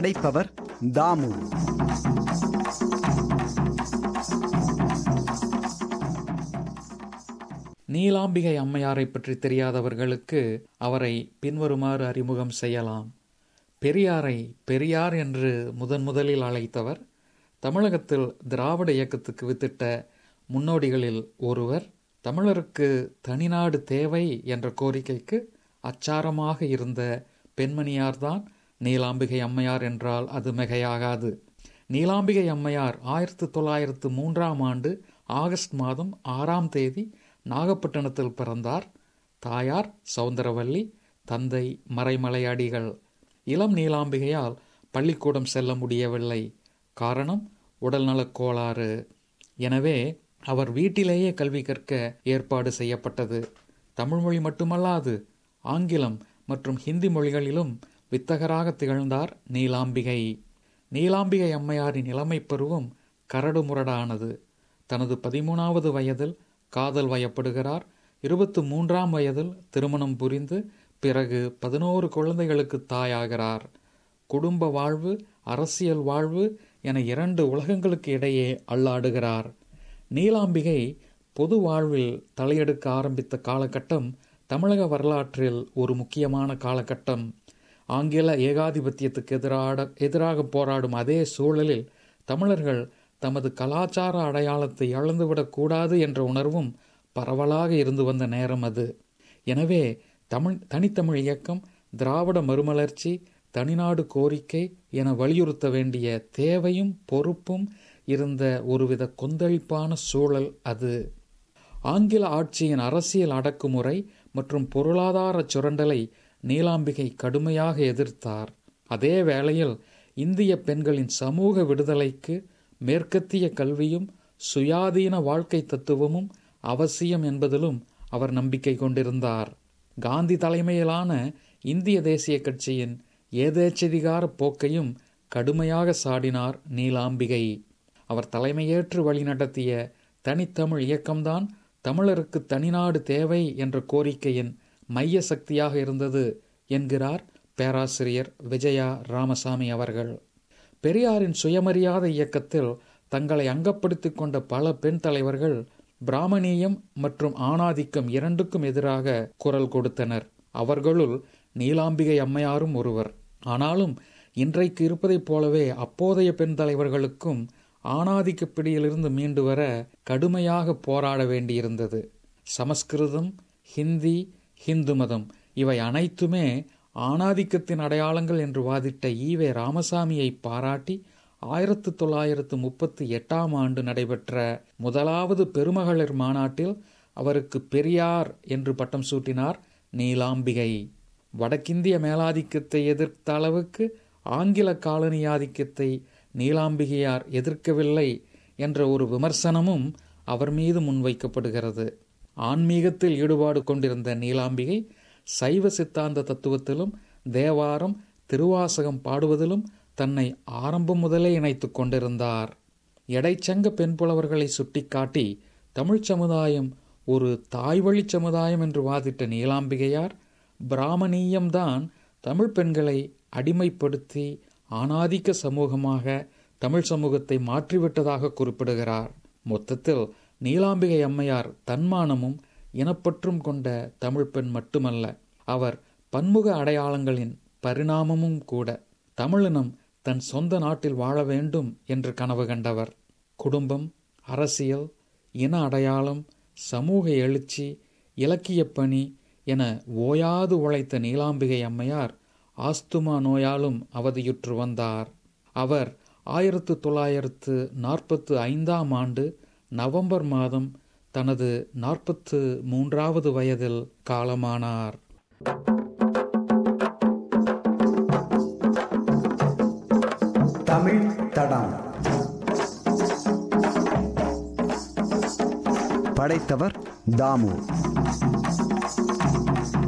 படைப்பவர் தாமு நீலாம்பிகை அம்மையாரை பற்றி தெரியாதவர்களுக்கு அவரை பின்வருமாறு அறிமுகம் செய்யலாம் பெரியாரை பெரியார் என்று முதன் முதலில் அழைத்தவர் தமிழகத்தில் திராவிட இயக்கத்துக்கு வித்திட்ட முன்னோடிகளில் ஒருவர் தமிழருக்கு தனிநாடு தேவை என்ற கோரிக்கைக்கு அச்சாரமாக இருந்த பெண்மணியார்தான் நீலாம்பிகை அம்மையார் என்றால் அது மிகையாகாது நீலாம்பிகை அம்மையார் ஆயிரத்து தொள்ளாயிரத்து மூன்றாம் ஆண்டு ஆகஸ்ட் மாதம் ஆறாம் தேதி நாகப்பட்டினத்தில் பிறந்தார் தாயார் சவுந்தரவல்லி தந்தை மறைமலையடிகள் இளம் நீலாம்பிகையால் பள்ளிக்கூடம் செல்ல முடியவில்லை காரணம் உடல்நலக் கோளாறு எனவே அவர் வீட்டிலேயே கல்வி கற்க ஏற்பாடு செய்யப்பட்டது தமிழ்மொழி மட்டுமல்லாது ஆங்கிலம் மற்றும் ஹிந்தி மொழிகளிலும் வித்தகராக திகழ்ந்தார் நீலாம்பிகை நீலாம்பிகை அம்மையாரின் இளமை பருவம் கரடுமுரடானது தனது பதிமூணாவது வயதில் காதல் வயப்படுகிறார் இருபத்து மூன்றாம் வயதில் திருமணம் புரிந்து பிறகு பதினோரு குழந்தைகளுக்கு தாயாகிறார் குடும்ப வாழ்வு அரசியல் வாழ்வு என இரண்டு உலகங்களுக்கு இடையே அல்லாடுகிறார் நீலாம்பிகை பொது வாழ்வில் தலையெடுக்க ஆரம்பித்த காலகட்டம் தமிழக வரலாற்றில் ஒரு முக்கியமான காலகட்டம் ஆங்கில ஏகாதிபத்தியத்துக்கு எதிராக எதிராக போராடும் அதே சூழலில் தமிழர்கள் தமது கலாச்சார அடையாளத்தை இழந்துவிடக் கூடாது என்ற உணர்வும் பரவலாக இருந்து வந்த நேரம் அது எனவே தமிழ் தனித்தமிழ் இயக்கம் திராவிட மறுமலர்ச்சி தனிநாடு கோரிக்கை என வலியுறுத்த வேண்டிய தேவையும் பொறுப்பும் இருந்த ஒருவித கொந்தளிப்பான சூழல் அது ஆங்கில ஆட்சியின் அரசியல் அடக்குமுறை மற்றும் பொருளாதார சுரண்டலை நீலாம்பிகை கடுமையாக எதிர்த்தார் அதே வேளையில் இந்திய பெண்களின் சமூக விடுதலைக்கு மேற்கத்திய கல்வியும் சுயாதீன வாழ்க்கை தத்துவமும் அவசியம் என்பதிலும் அவர் நம்பிக்கை கொண்டிருந்தார் காந்தி தலைமையிலான இந்திய தேசிய கட்சியின் ஏதேச்சதிகார போக்கையும் கடுமையாக சாடினார் நீலாம்பிகை அவர் தலைமையேற்று வழிநடத்திய தனித்தமிழ் இயக்கம்தான் தமிழருக்கு தனிநாடு தேவை என்ற கோரிக்கையின் மைய சக்தியாக இருந்தது என்கிறார் பேராசிரியர் விஜயா ராமசாமி அவர்கள் பெரியாரின் சுயமரியாதை இயக்கத்தில் தங்களை அங்கப்படுத்திக் கொண்ட பல பெண் தலைவர்கள் பிராமணியம் மற்றும் ஆணாதிக்கம் இரண்டுக்கும் எதிராக குரல் கொடுத்தனர் அவர்களுள் நீலாம்பிகை அம்மையாரும் ஒருவர் ஆனாலும் இன்றைக்கு இருப்பதைப் போலவே அப்போதைய பெண் தலைவர்களுக்கும் ஆணாதிக்க பிடியிலிருந்து மீண்டு வர கடுமையாக போராட வேண்டியிருந்தது சமஸ்கிருதம் ஹிந்தி ஹிந்து மதம் இவை அனைத்துமே ஆணாதிக்கத்தின் அடையாளங்கள் என்று வாதிட்ட ஈவே ராமசாமியை பாராட்டி ஆயிரத்து தொள்ளாயிரத்து முப்பத்தி எட்டாம் ஆண்டு நடைபெற்ற முதலாவது பெருமகளிர் மாநாட்டில் அவருக்கு பெரியார் என்று பட்டம் சூட்டினார் நீலாம்பிகை வடக்கிந்திய மேலாதிக்கத்தை எதிர்த்த அளவுக்கு ஆங்கில காலனி ஆதிக்கத்தை நீலாம்பிகையார் எதிர்க்கவில்லை என்ற ஒரு விமர்சனமும் அவர் மீது முன்வைக்கப்படுகிறது ஆன்மீகத்தில் ஈடுபாடு கொண்டிருந்த நீலாம்பிகை சைவ சித்தாந்த தத்துவத்திலும் தேவாரம் திருவாசகம் பாடுவதிலும் தன்னை ஆரம்பம் முதலே இணைத்துக் கொண்டிருந்தார் எடைச்சங்க பெண் புலவர்களை சுட்டிக்காட்டி தமிழ்ச் சமுதாயம் ஒரு தாய்வழி சமுதாயம் என்று வாதிட்ட நீலாம்பிகையார் பிராமணியம்தான் தமிழ் பெண்களை அடிமைப்படுத்தி ஆணாதிக்க சமூகமாக தமிழ் சமூகத்தை மாற்றிவிட்டதாக குறிப்பிடுகிறார் மொத்தத்தில் நீலாம்பிகை அம்மையார் தன்மானமும் இனப்பற்றும் கொண்ட தமிழ் பெண் மட்டுமல்ல அவர் பன்முக அடையாளங்களின் பரிணாமமும் கூட தமிழினம் தன் சொந்த நாட்டில் வாழ வேண்டும் என்று கனவு கண்டவர் குடும்பம் அரசியல் இன அடையாளம் சமூக எழுச்சி இலக்கியப் பணி என ஓயாது உழைத்த நீலாம்பிகை அம்மையார் ஆஸ்துமா நோயாலும் அவதியுற்று வந்தார் அவர் ஆயிரத்து தொள்ளாயிரத்து நாற்பத்து ஐந்தாம் ஆண்டு நவம்பர் மாதம் தனது நாற்பத்து மூன்றாவது வயதில் காலமானார் தமிழ் தடம் படைத்தவர் தாமு